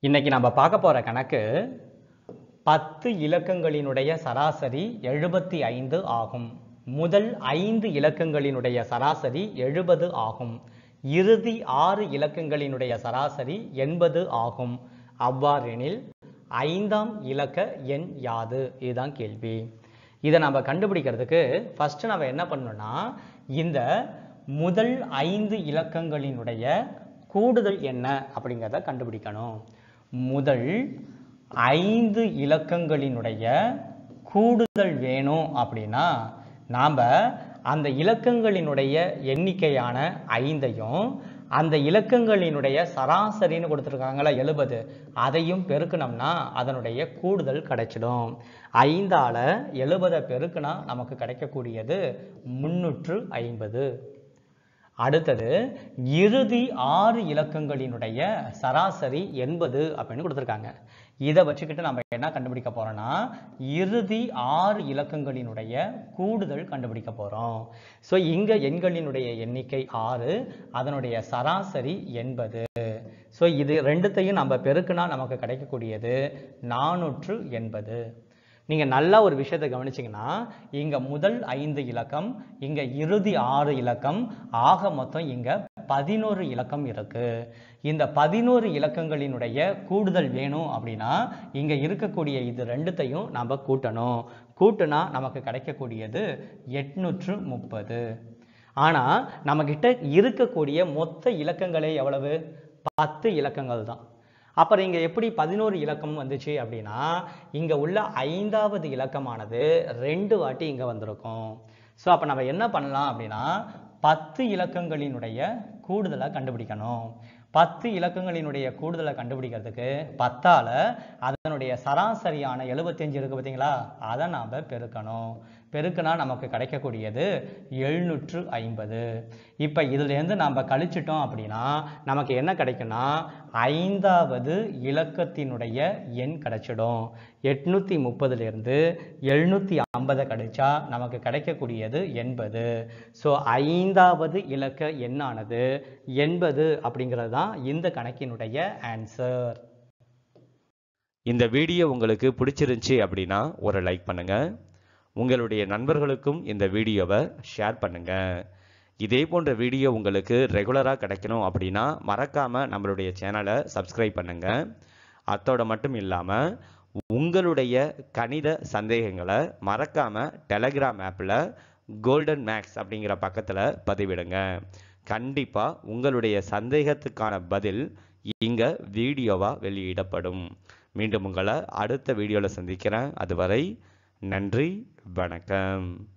இன்னைக்கு நம்ம பார்க்க போற கணக்கு பத்து இலக்கங்களினுடைய சராசரி எழுபத்தி ஐந்து ஆகும் முதல் ஐந்து இலக்கங்களினுடைய சராசரி எழுபது ஆகும் இறுதி ஆறு இலக்கங்களினுடைய சராசரி எண்பது ஆகும் அவ்வாறெனில் ஐந்தாம் இலக்க எண் யாது இதுதான் கேள்வி இதை நம்ம கண்டுபிடிக்கிறதுக்கு ஃபர்ஸ்ட் நம்ம என்ன பண்ணணும்னா இந்த முதல் ஐந்து இலக்கங்களினுடைய கூடுதல் என்ன அப்படிங்கிறத கண்டுபிடிக்கணும் முதல் ஐந்து இலக்கங்களினுடைய கூடுதல் வேணும் அப்படின்னா நாம் அந்த இலக்கங்களினுடைய எண்ணிக்கையான ஐந்தையும் அந்த இலக்கங்களினுடைய சராசரின்னு கொடுத்துருக்காங்களா எழுபது அதையும் பெருக்கணும்னா அதனுடைய கூடுதல் கிடைச்சிடும் ஐந்தால எழுபதை பெருக்குனா நமக்கு கிடைக்கக்கூடியது முன்னூற்று ஐம்பது அடுத்தது இறுதி ஆறு இலக்கங்களினுடைய சராசரி எண்பது அப்படின்னு கொடுத்துருக்காங்க இதை வச்சுக்கிட்டு நம்ம என்ன கண்டுபிடிக்க போறோம்னா இறுதி ஆறு இலக்கங்களினுடைய கூடுதல் கண்டுபிடிக்க போறோம் ஸோ இங்க எண்களினுடைய எண்ணிக்கை ஆறு அதனுடைய சராசரி எண்பது ஸோ இது ரெண்டுத்தையும் நம்ம பெருக்குனா நமக்கு கிடைக்கக்கூடியது நானூற்று எண்பது நீங்க நல்லா ஒரு விஷயத்தை கவனிச்சீங்கன்னா இங்க முதல் ஐந்து இலக்கம் இங்க இறுதி ஆறு இலக்கம் ஆக மொத்தம் இங்க பதினோரு இலக்கம் இருக்கு இந்த பதினோரு இலக்கங்களினுடைய கூடுதல் வேணும் அப்படின்னா இங்க இருக்கக்கூடிய இது ரெண்டுத்தையும் நாம கூட்டணும் கூட்டுனா நமக்கு கிடைக்கக்கூடியது எட்நூற்று முப்பது ஆனா நம்ம கிட்ட இருக்கக்கூடிய மொத்த இலக்கங்களே எவ்வளவு பத்து இலக்கங்கள் தான் அப்புறம் இங்க எப்படி பதினோரு இலக்கம் வந்துச்சு அப்படின்னா இங்க உள்ள ஐந்தாவது இலக்கமானது ரெண்டு வாட்டி இங்க வந்திருக்கும் ஸோ அப்ப நம்ம என்ன பண்ணலாம் அப்படின்னா பத்து இலக்கங்களினுடைய கூடுதலை கண்டுபிடிக்கணும் பத்து இலக்கங்களினுடைய கூடுதலை கண்டுபிடிக்கிறதுக்கு பத்தால அதனுடைய சராசரியான எழுபத்தஞ்சு இருக்கு பார்த்தீங்களா அதை நாம் பெருக்கணும் பெருக்குனா நமக்கு கிடைக்கக்கூடியது எழுநூற்று ஐம்பது இப்போ இதுலேருந்து நாம் கழிச்சிட்டோம் அப்படின்னா நமக்கு என்ன கிடைக்கும்னா ஐந்தாவது இலக்கத்தினுடைய எண் கிடைச்சிடும் எட்நூற்றி முப்பதுலேருந்து எழுநூற்றி ஐம்பதை கழிச்சா நமக்கு கிடைக்கக்கூடியது எண்பது ஸோ ஐந்தாவது இலக்க எண்ணானது எண்பது அப்படிங்கிறது தான் இந்த கணக்கினுடைய ஆன்சர் இந்த வீடியோ உங்களுக்கு பிடிச்சிருந்துச்சி அப்படின்னா ஒரு லைக் பண்ணுங்க உங்களுடைய நண்பர்களுக்கும் இந்த வீடியோவை ஷேர் பண்ணுங்க இதே போன்ற வீடியோ உங்களுக்கு ரெகுலராக கிடைக்கணும் அப்படின்னா மறக்காம நம்மளுடைய சேனலை சப்ஸ்கிரைப் பண்ணுங்க அத்தோட மட்டும் இல்லாமல் உங்களுடைய கணித சந்தேகங்களை மறக்காம டெலகிராம் ஆப்பில் கோல்டன் மேக்ஸ் அப்படிங்கிற பக்கத்தில் பதிவிடுங்க கண்டிப்பாக உங்களுடைய சந்தேகத்துக்கான பதில் இங்கே வீடியோவாக வெளியிடப்படும் மீண்டும் உங்களை அடுத்த வீடியோவில் சந்திக்கிறேன் அதுவரை நன்றி வணக்கம்